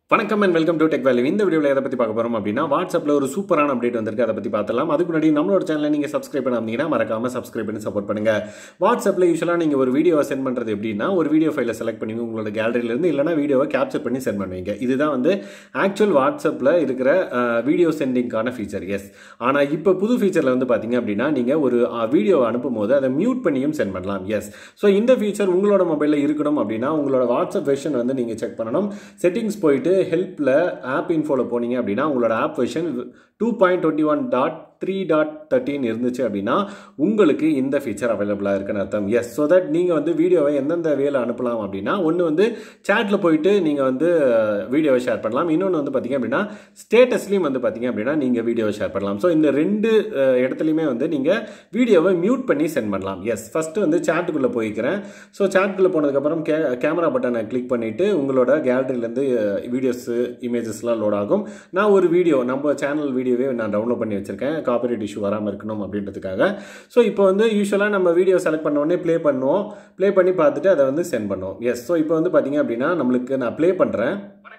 வணக்கம் and welcome to tech value இந்த வீடியோவில் எதை பற்றி பார்க்க போகிறோம் அப்படின்னா வாட்ஸ்அப்பில் ஒரு சூப்பரான அப்டேட் வந்திருக்கு அதை பற்றி பார்த்தலாம் அதுக்கு முன்னாடி நம்மளோட சேனலை நீங்கள் சப்ஸ்கிரைப் பண்ணாமீங்கன்னா மறக்காம சப்ஸ்கிரைப் பண்ணி சப்போர்ட் பண்ணுங்க வாட்ஸ்அப்பில் யூஸ்வலாக நீங்கள் ஒரு வீடியோவை சென்ட் பண்ணுறது எப்படின்னா ஒரு வீடியோ ஃபைலை செலக்ட் பண்ணி உங்களோட கேலரியிலேருந்து இல்லைனா வீடியோவை கேப்சர் பண்ணி சென்ட் பண்ணுவீங்க இதுதான் வந்து ஆக்சுவல் வாட்ஸ்அப்பில் இருக்கிற வீடியோ சென்டிங்கான ஃபீச்சர் எஸ் ஆனால் இப்போ புது ஃபீச்சரில் வந்து பார்த்தீங்க அப்படின்னா நீங்கள் ஒரு வீடியோ அனுப்பும் போது அதை மியூட் பண்ணியும் சென்ட் பண்ணலாம் எஸ் ஸோ இந்த ஃபீச்சர் உங்களோட மொபைலில் இருக்கணும் அப்படின்னா உங்களோட வாட்ஸ்அப் வெர்ஷன் வந்து நீங்கள் செக் பண்ணணும் செட்டிங்ஸ் போயிட்டு ஹெல்ப்பில் ஆப் இன்ஃபோவில் போனீங்க அப்படின்னா உங்களோட app version two point twenty one dot three dot thirteen இருந்துச்சு அப்படின்னா உங்களுக்கு இந்த ஃபீச்சர் அவைலபிளாக இருக்குன்னு அர்த்தம் எஸ் ஸோ தட் நீங்கள் வந்து வீடியோவை எந்தெந்த வேலை அனுப்பலாம் அப்படின்னா ஒன்று வந்து சேட்டில் போயிட்டு நீங்கள் வந்து வீடியோவை ஷேர் பண்ணலாம் இன்னொன்று வந்து பார்த்தீங்க அப்படின்னா ஸ்டேட்டஸ்லையும் வந்து பார்த்தீங்க அப்படின்னா நீங்கள் வீடியோவை ஷேர் பண்ணலாம் ஸோ இந்த ரெண்டு இடத்துலையுமே வந்து நீங்கள் வீடியோவை மியூட் பண்ணி சென்ட் பண்ணலாம் எஸ் ஃபஸ்ட்டு வந்து சேட்டுக்குள்ளே போய்க்கிறேன் ஸோ சேட்டுக்குள்ளே போனதுக்கப்புறம் கே கேமரா பட்டனை கிளிக் பண்ணிவிட்டு உங்களோட கேலரியிலேருந்து வீடியோஸு இமேஜஸ்லாம் லோட் ஆகும் நான் ஒரு வீடியோ நம்ம சேனல் வீடியோவே நான் டவுன்லோட் பண்ணி வச்சுருக்கேன் காப்பிரைட் இஷ்யூ வராமல் இருக்கணும் அப்படின்றதுக்காக ஸோ இப்போ வந்து யூஸ்வலாக நம்ம வீடியோ செலக்ட் பண்ண உடனே ப்ளே பண்ணுவோம் ப்ளே பண்ணி பார்த்துட்டு அதை வந்து சென்ட் பண்ணுவோம் எஸ் ஸோ இப்போ வந்து பார்த்தீங்க அப்படின்னா நம்மளுக்கு நான் ப்ளே பண்ணுறேன்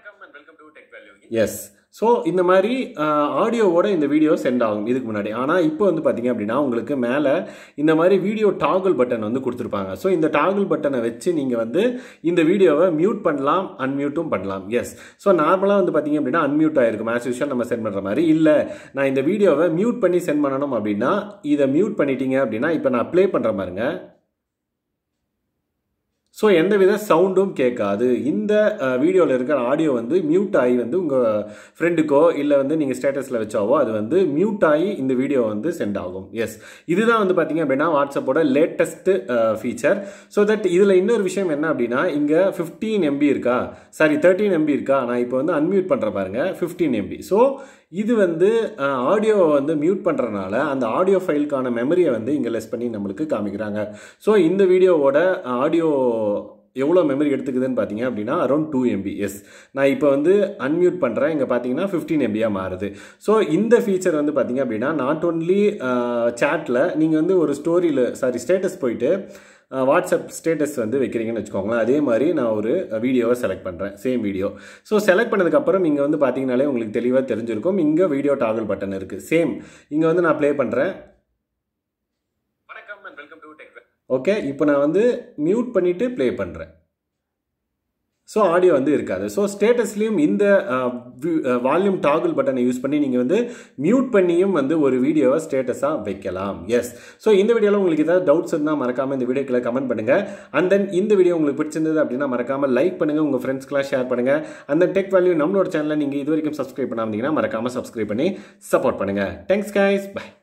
எஸ் ஸோ இந்த மாதிரி ஆடியோவோட இந்த வீடியோ சென்ட் ஆகும் இதுக்கு முன்னாடி ஆனால் இப்போ வந்து பார்த்தீங்க அப்படின்னா உங்களுக்கு மேலே இந்த மாதிரி வீடியோ டாகுல் பட்டன் வந்து கொடுத்துருப்பாங்க ஸோ இந்த டாகுல் பட்டனை வச்சு நீங்கள் வந்து இந்த வீடியோவை மியூட் பண்ணலாம் அன்மியூட்டும் பண்ணலாம் எஸ் ஸோ நார்மலாக வந்து பார்த்தீங்க அப்படின்னா அன்மியூட் ஆயிருக்கும் ஆஸ் யூஷுவல் நம்ம சென்ட் பண்ணுற மாதிரி இல்லை நான் இந்த வீடியோவை மியூட் பண்ணி சென்ட் பண்ணணும் அப்படின்னா இதை மியூட் பண்ணிட்டீங்க அப்படின்னா இப்போ நான் ப்ளே பண்ணுற மாதிரிங்க ஸோ எந்த வித சவுண்டும் கேட்காது இந்த வீடியோவில் இருக்கிற ஆடியோ வந்து மியூட் ஆகி வந்து உங்கள் ஃப்ரெண்டுக்கோ இல்லை வந்து நீங்கள் ஸ்டேட்டஸில் வச்சாவோ அது வந்து மியூட் ஆகி இந்த வீடியோ வந்து சென்ட் ஆகும் எஸ் இதுதான் வந்து பார்த்தீங்க அப்படின்னா வாட்ஸ்அப்போட லேட்டஸ்ட்டு ஃபீச்சர் ஸோ தட் இதில் இன்னொரு விஷயம் என்ன அப்படின்னா இங்கே ஃபிஃப்டீன் எம்பி இருக்கா சாரி தேர்ட்டீன் எம்பி இருக்கா நான் இப்போ வந்து அன்மியூட் பண்ணுற பாருங்க ஃபிஃப்டீன் எம்பி ஸோ இது வந்து ஆடியோவை வந்து மியூட் பண்ணுறனால அந்த ஆடியோ ஃபைலுக்கான மெமரியை வந்து இங்கே லெஸ் பண்ணி நம்மளுக்கு காமிக்கிறாங்க ஸோ இந்த வீடியோவோட ஆடியோ எவ்வளோ மெமரி எடுத்துக்குதுன்னு பார்த்தீங்க அப்படின்னா அரௌண்ட் டூ எம்பி எஸ் நான் இப்போ வந்து அன்மியூட் பண்ணுறேன் இங்கே பார்த்தீங்கன்னா ஃபிஃப்டீன் எம்பியாக மாறுது ஸோ இந்த ஃபீச்சர் வந்து பார்த்தீங்க அப்படின்னா நாட் ஓன்லி சேட்டில் நீங்கள் வந்து ஒரு ஸ்டோரியில் சாரி ஸ்டேட்டஸ் போயிட்டு வாட்ஸ்அப் ஸ்டேட்டஸ் வந்து வைக்கிறீங்கன்னு வச்சுக்கோங்களேன் அதே மாதிரி நான் ஒரு வீடியோவை செலக்ட் பண்ணுறேன் சேம் வீடியோ ஸோ செலக்ட் பண்ணதுக்கப்புறம் இங்கே வந்து பார்த்தீங்கனாலே உங்களுக்கு தெளிவாக தெரிஞ்சிருக்கும் இங்கே வீடியோ டாகல் பட்டன் இருக்குது சேம் இங்கே வந்து நான் ப்ளே பண்ணுறேன் வணக்கம் and welcome to tech okay இப்போ நான் வந்து மியூட் பண்ணிவிட்டு ப்ளே பண்ணுறேன் ஸோ ஆடியோ வந்து இருக்காது ஸோ ஸ்டேட்டஸ்லேயும் இந்த வால்யூம் டாகுல் பட்டனை யூஸ் பண்ணி நீங்கள் வந்து மியூட் பண்ணியும் வந்து ஒரு வீடியோவை ஸ்டேட்டஸாக வைக்கலாம் எஸ் ஸோ இந்த வீடியோவில் உங்களுக்கு ஏதாவது டவுட்ஸ் இருந்தால் மறக்காமல் இந்த வீடியோக்கில் கமெண்ட் பண்ணுங்கள் அண்ட் தென் இந்த வீடியோ உங்களுக்கு பிடிச்சிருந்தது அப்படின்னா மறக்காமல் லைக் பண்ணுங்கள் உங்கள் ஃப்ரெண்ட்ஸ்க்கெலாம் ஷேர் பண்ணுங்கள் அந்த டெக் வேல்யூ நம்மளோட சேனலை நீங்கள் இது வரைக்கும் சப்ஸ்கிரைப் பண்ணாமீங்கன்னா மறக்காமல் சப்ஸ்கிரைப் பண்ணி சப்போர்ட் பண்ணுங்கள் தேங்க்ஸ் கைஸ் பை